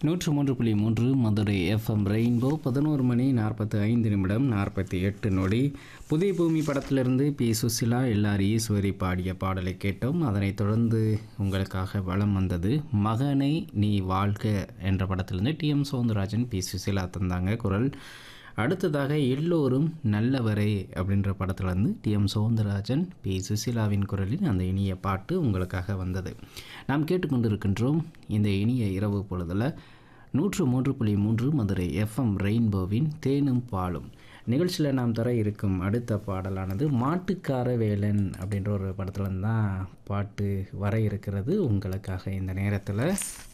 நூற்று மூன்று புள்ளி மூன்று மதுரை எஃப்எம் ரெயின்போ பதினோரு மணி நாற்பத்தி ஐந்து நிமிடம் நாற்பத்தி எட்டு நொடி புதிய பூமி படத்திலிருந்து பி சுசிலா எல்ஆர் ஈஸ்வரி பாடிய பாடலை கேட்டோம் அதனைத் தொடர்ந்து உங்களுக்காக வளம் வந்தது மகனை நீ வாழ்க என்ற படத்திலிருந்து T M Soundararajan P Susheela தந்தாங்க குரல் அடுத்ததாக எல்லோரும் நல்லவரே அப்படின்ற படத்துலேருந்து டி எம் சௌந்தரராஜன் பி சுசிலாவின் குரலில் அந்த இனிய பாட்டு உங்களுக்காக வந்தது நாம் கேட்டுக்கொண்டிருக்கின்றோம் இந்த இனிய இரவு பொழுதில் நூற்று மூன்று புள்ளி மூன்று மதுரை எஃப்எம் ரெயின்போவின் தேனும் பாலும் நிகழ்ச்சியில் நாம் தர இருக்கும் அடுத்த பாடலானது மாட்டுக்கார வேலன் அப்படின்ற ஒரு படத்துல தான் பாட்டு வர இருக்கிறது உங்களுக்காக இந்த நேரத்தில்